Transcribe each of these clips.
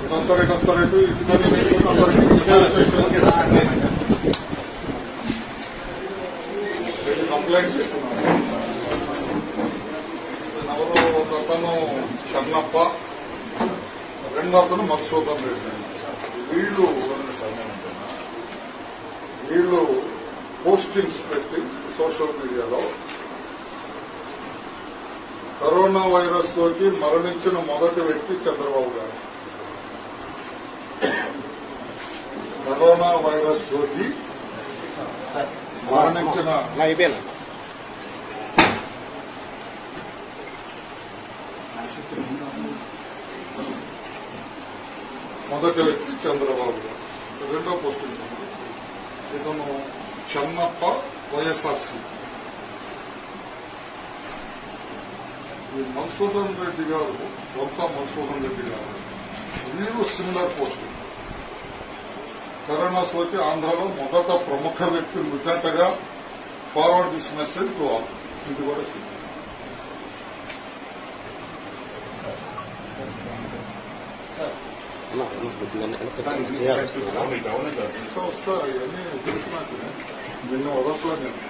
వస్తారు ఇటు వస్తారు ఇటు ఇటు కంప్లైంట్స్ ఇస్తున్నారు ఎవరు ఒక అతను షన్నప్ప రెండో అతను మధుసూదన్ రెడ్డి వీళ్ళు వీళ్ళు పోస్టింగ్స్ పెట్టి సోషల్ మీడియాలో కరోనా వైరస్ సోకి మరణించిన మొదటి వ్యక్తి చంద్రబాబు గారు కరోనా వైరస్ సోకి మరణించిన అయిపోయినా మొదటి వ్యక్తి చంద్రబాబు గారు రెండో పోస్టింగ్ ఉంది. ఇతను చెన్నప్ప వైఎస్ఆర్సీ ఈ మధుసూదన్ రెడ్డి గారు కొత్త మధుసూదన్ రెడ్డి గారు వీరు సిమిలర్ పోస్టింగ్ కరోనా సోకి ఆంధ్రలో మొదట ప్రముఖ వ్యక్తి మృతంటగా forward this message to all ఇది కూడా similar. వస్తా వస్తా ఇవన్నీ తెలుసు నాకు నిన్న వదట్లో నేను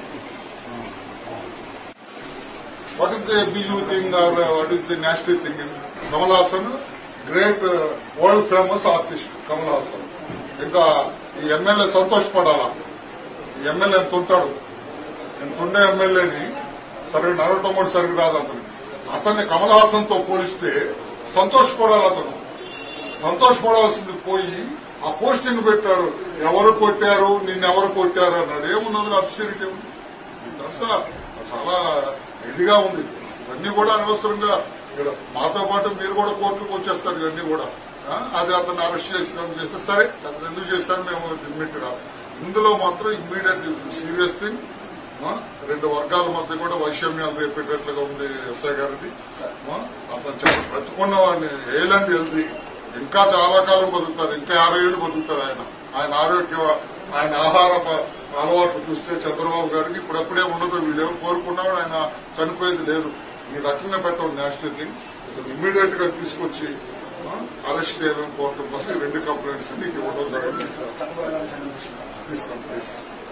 what is the big thing or what is the national thing Kamal Haasan great world famous artist Kamal Haasan ఇంకా ఈ ఎమ్మెల్యే సంతోషపడాలా ఈ ఎమ్మెల్యే ఎంత ఉంటాడు ఎంత ఉండే ఎమ్మెల్యేని సరే నడవటం సరిగ్గా రాదు అతను అతన్ని కమల్ హాసన్ తో పోలిస్తే సంతోషపడాలి అతను సంతోషపడాల్సింది పోయి ఆ పోస్టింగ్ పెట్టాడు ఎవరు కొట్టారు నిన్నెవరు కొట్టారు అన్నాడు ఏమున్నది అబ్సిడిటీ ఇదంతా చాలా ఇదిగా ఉంది ఇవన్నీ కూడా అనవసరంగా ఇక్కడ మాతో పాటు మీరు కూడా కోర్టుకు వచ్చేస్తారు ఇవన్నీ కూడా ఆ, అది అతను అరెస్ట్ చేసిన చేస్తే సరే అతను ఎందుకు చేశారు మేము అడ్మిట్ కాదు ఇందులో మాత్రం ఇమ్మీడియట్ సీరియస్ థింగ్ రెండు వర్గాల మధ్య కూడా వైషమ్యాలు రేపేటట్లుగా ఉంది ఎస్ఐ గారిది ఆ, అతను చాలా బ్రతుకున్న వాడిని ఏలాంటి హెల్తీ ఇంకా చాలా కాలం బతుకుతారు ఇంకా యాభై ఏళ్ళు బతుకుతారు ఆయన ఆయన ఆరోగ్య ఆయన ఆహార ప- అలవాట్లు చూస్తే చంద్రబాబు గారికి ఇప్పుడప్పుడే ఉండదు వీళ్ళేమో కోరుకున్నాడు ఆయన చనిపోయేది లేదు ఈ రకంగా పెట్టడం నేషనల్ థింగ్ ఇమ్మీడియట్ గా తీసుకొచ్చి అరెస్ట్ చేయడం కోర్టు కోసం ఈ రెండు కంప్లైంట్స్ నీకు ఇవ్వడం జరిగింది తీసుకోండి ప్లీజ్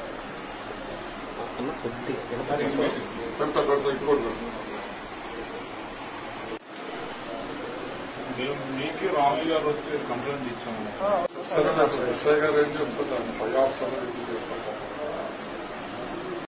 పెడతా పెడతా ఇంకోటి పెడతా. మేము మీకే రాహుల్ గారు వస్తే కంప్లైంట్ ఇచ్చాము సరే ఎస్ఐ గారు ఏం చేస్తారు పై ఆఫీసర్ ఏం చేస్తారు